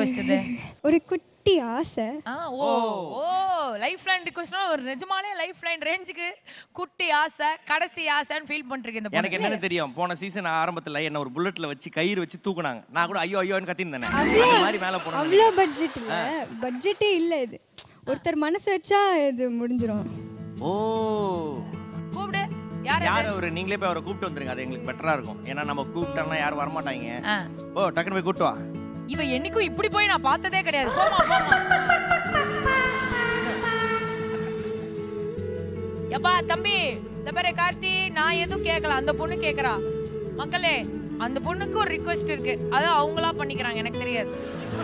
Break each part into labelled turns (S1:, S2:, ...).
S1: Request இது
S2: ஒரு குட்டி ஆசை
S1: ஆ ஓ ஓ லைஃப் லைன் ரிக்வெஸ்ட்னா ஒரு நிஜமாலே லைஃப் லைன் ரேஞ்சுக்கு குட்டி ஆசை கடைசி ஆசைன்னு ஃபீல் பண்ணிருக்கு இந்த
S3: எனக்கு
S1: பொண்ணு
S3: என்னன்னு தெரியும் போன சீசன் ஆரம்பத்துல என்ன ஒரு புல்லட்ல வச்சு கயிறு வச்சு தூக்குனாங்க நான் கூட ஐயோ ஐயோன்னு கத்திருந்தேன்
S2: அவ்வளோ
S3: அந்த மாதிரி மேல போனோம்
S2: அவ்வளோ பட்ஜெட் இல்லை பட்ஜெட்டே இல்லை இது ஒருத்தர் மனசு வச்சா இது முடிஞ்சிரும்
S3: ஓ
S1: கூப்பிடு யார்
S3: யார் அவரு நீங்களே போய் அவரை கூப்பிட்டு வந்துருங்க அது எங்களுக்கு பெட்டரா இருக்கும் ஏன்னா நம்ம கூப்பிட்டோம்னா யாரும் வரமாட்டாங்க
S1: ஆ.
S3: ஓ டக்குனு போய் கூப்பிட்டு வா
S1: இவ என்னைக்கும் இப்படி போய் நான் பார்த்ததே கிடையாது போமா போமா எப்பா தம்பி இந்த பாரு கார்த்தி நான் எதுவும் கேட்கல அந்த பொண்ணு கேக்குறா மக்களே அந்த பொண்ணுக்கு ஒரு ரிக்வெஸ்ட் இருக்கு அது அவங்களா பண்ணிக்கிறாங்க எனக்கு தெரியாது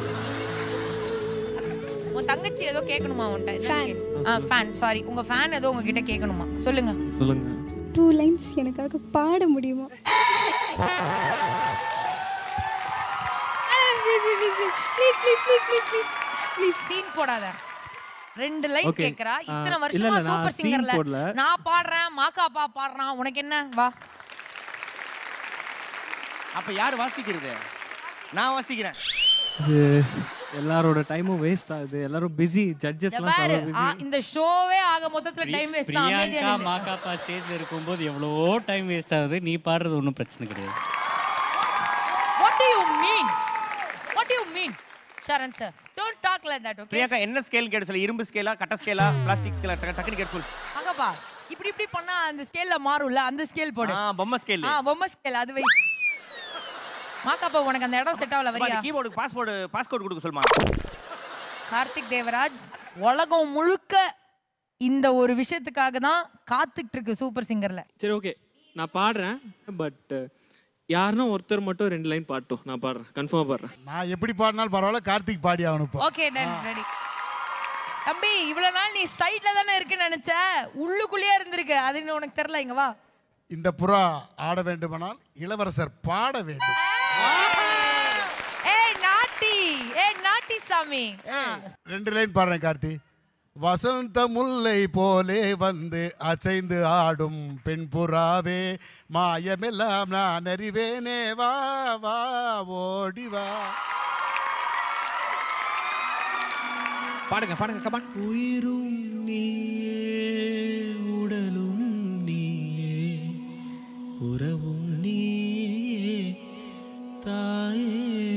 S1: உன் தங்கச்சி ஏதோ கேட்கணுமா உன்கிட்ட ஃபேன் சாரி உங்க ஃபேன் ஏதோ உங்ககிட்ட கேட்கணுமா சொல்லுங்க
S4: சொல்லுங்க
S2: டூ லைன்ஸ் எனக்காக பாட முடியுமா please please please please please please
S1: scene போடாத ரெண்டு லைன்
S4: Okay.
S1: கேக்குறா
S4: ஆ,
S1: இத்தனை
S4: இல்ல,
S1: வருஷமா
S4: இல்ல, நான்
S1: சூப்பர்
S4: scene
S1: சிங்கர்ல
S4: போடல.
S1: நான் பாடுறேன் மாக்காப்பா பாடுறான் உனக்கு என்ன வா
S3: அப்ப யார் வாசிக்கிறது நான் வாசிக்கிறேன்
S4: இது எல்லாரோட டைமும் வேஸ்ட் ஆகுது எல்லாரும் பிஸி
S1: இந்த
S4: ஜட்ஜஸ்லாம்
S1: பாரு
S4: செம
S1: ஆ,
S4: busy.
S1: இந்த ஷோவே ஆக மொத்தத்துல டைம் வேஸ்ட் தான்
S5: பிரியாங்கா மாக்காப்பா ஸ்டேஜ்ல இருக்கும்போது எவ்வளவோ டைம் வேஸ்ட் ஆகுது நீ பாடுறது ஒன்றும் பிரச்சனை கிடையாது
S1: what do you mean what do you mean Saran sir don't talk like that okay
S3: பிரியாக்கா என்ன ஸ்கேல் கேட்டு சொல்லு இரும்பு ஸ்கேலா கட்ட ஸ்கேலா பிளாஸ்டிக் ஸ்கேலா டக்குனு கேட்டு சொல்லு
S1: அங்கப்பா இப்படி இப்படி பண்ணா அந்த ஸ்கேல்ல மாறும்ல அந்த ஸ்கேல் போடு
S3: ஆ பொம்மை ஸ்கேல்
S1: ஆ பொம்மை ஸ்கேல் அது வை மாக்காப்பா உனக்கு அந்த இடம் செட் ஆகல வரியா
S3: கீபோர்டுக்கு பாஸ்போர்ட் பாஸ்போர்ட் கொடுக்க சொல்லுமா
S1: கார்த்திக் தேவராஜ் உலகம் முழுக்க இந்த ஒரு விஷயத்துக்காக தான் காத்துட்டு இருக்கு சூப்பர் சிங்கர்ல
S4: சரி ஓகே நான் பாடுறேன் பட் யாருன்னா ஒருத்தர் மட்டும் ரெண்டு லைன் பாட்டும் நான் பாடுறேன் கன்ஃபார்மாக பாடுறேன்
S6: நான் எப்படி பாடினாலும் பரவாயில்ல கார்த்திக் பாடி ஆகணும் இப்போ
S1: ஓகே டன் ரெடி தம்பி இவ்வளவு நாள் நீ சைடுல தானே இருக்குன்னு நினைச்ச உள்ளுக்குள்ளேயே இருந்திருக்கு அது இன்னும் உனக்கு தெரியல இங்க வா
S6: இந்த புறா ஆட வேண்டுமானால் இளவரசர் பாட வேண்டும்
S1: ஏய் நாட்டி ஏய் நாட்டி சாமி ஆ.
S6: ரெண்டு லைன் பாடுறேன் கார்த்தி வசந்த முல்லை போலே வந்து அசைந்து ஆடும் பெண் புறாவே மாயமெல்லாம் நான் அறிவேனே வா வா ஓடி வா
S7: பாடுங்க பாடுங்க கமான்
S5: உயிரும் நீயே உடலும் நீயே உறவும் நீயே தாயே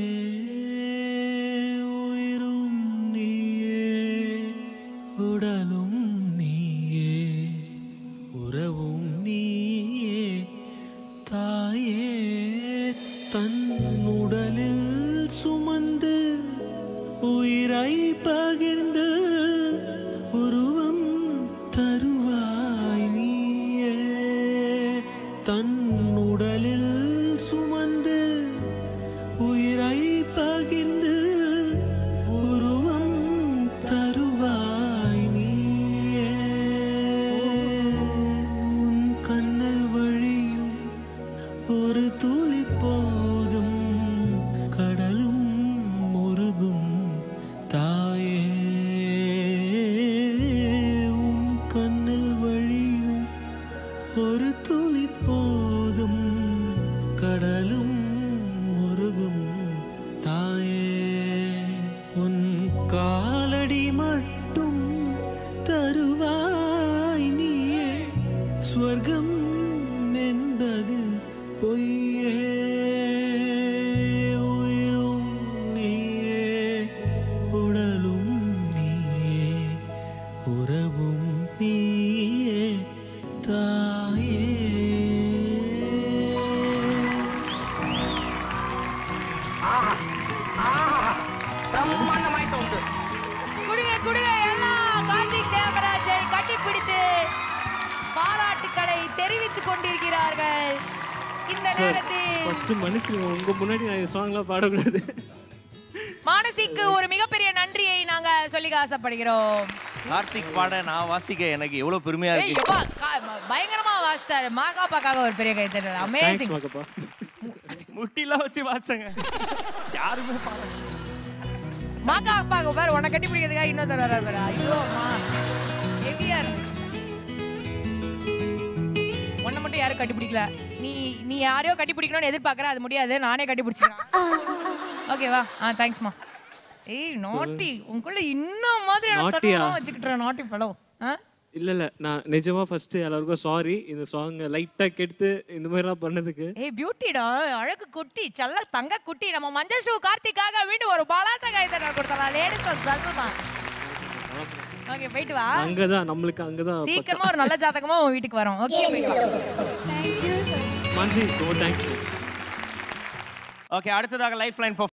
S5: உயிரும் நீயே உடலும் நீயே உறவும் நீயே தாயே தன் உடலில் சுமந்து உயிரை பகிர்ந்து உருவம் தருவாய் நீயே தன் உடலில் சுமந்து உயிரை பகிர்ந்து உருவம் தருவாய் நீயே உன் கண்ணல் வழியும் ஒரு துளி போதும் கடலும் முருகும் தாயே உன் கண்ணில் வழியும் ஒரு துளி போதும் கடலும் முருகும் தாயே உன் காலடி மட்டும் தருவாய் நீயே ஸ்வர்க்கம் என்பது பொய்யே உயிரும் நீயே உடலும் நீயே உறவும் நீயே தாயே
S1: குடுங்க குடுங்க எல்லாம் கார்த்திக் தேவராஜை கட்டிப்பிடித்து பாராட்டுக்களை தெரிவித்துக் கொண்டிருக்கிறார்கள் இந்த நேரத்தில்
S4: ஃபர்ஸ்ட் மன்னிச்சுங்க உங்க முன்னாடி நான் இந்த சாங்லாம் பாடக்கூடாது
S1: மானசிக்கு ஒரு மிகப்பெரிய நன்றியை நாங்க சொல்லிக்க ஆசைப்படுகிறோம்
S3: கார்த்திக் பாட நான் வாசிக்க எனக்கு எவ்வளவு பெருமையா
S1: ஏய்,
S3: இருக்கு
S1: எப்பா, கா- ம- பயங்கரமா வாசிச்சாரு மாகாப்பாக்காக ஒரு பெரிய கைத்தட்டல்
S4: தேங்க்ஸ்
S1: அமேசிங்
S4: மாக்கப்பா
S3: முட்டிலாம் வச்சு வாசங்க யாருமே பாட
S1: மாகாப்பாக்கு பாரு உன்னை கட்டி பிடிக்கிறதுக்காக இன்னொருத்தர் வர்றாரு பாரு ஐயோ அம்மா ஹெவியா உன்னை மட்டும் யாரும் கட்டி பிடிக்கல நீ நீ யாரையோ கட்டி பிடிக்கணும்னு எதிர்பார்க்கற அது முடியாது நானே கட்டி பிடிச்சிக்கிறேன் ஓகேவா ஆ தேங்க்ஸ்மா ஏய் நாட்டி உங்களுக்குள்ள இன்னும் மாதிரியான
S4: Naughty-ஆ?
S1: தருணமா வச்சுக்கிட்டு நாட்டி ஃபெலோ
S4: இல்ல இல்ல நான் நிஜமா ஃபர்ஸ்ட் எல்லாருக்கும் சாரி இந்த சாங் லைட்டா கெடுத்து இந்த மாதிரிலாம் பண்ணதுக்கு
S1: ஏய் பியூட்டிடா அழகு குட்டி செல்ல தங்க குட்டி நம்ம மஞ்சள் ஷூ கார்த்திக்காக வீட்டு ஒரு பலாத்த கைத்தறா கொடுத்தலாம் லேடிஸ் தான் ஓகே போயிட்டு வா
S4: அங்கதான் நம்மளுக்கு அங்கதான்
S1: சீக்கிரமா ஒரு நல்ல ஜாதகமா உன் வீட்டுக்கு வரோம் ஓகே போயிட்டு வா
S2: தேங்க்யூ
S4: மான்சி ரொம்ப தேங்க்ஸ்
S3: ஓகே அடுத்ததாக லைஃப் லைன்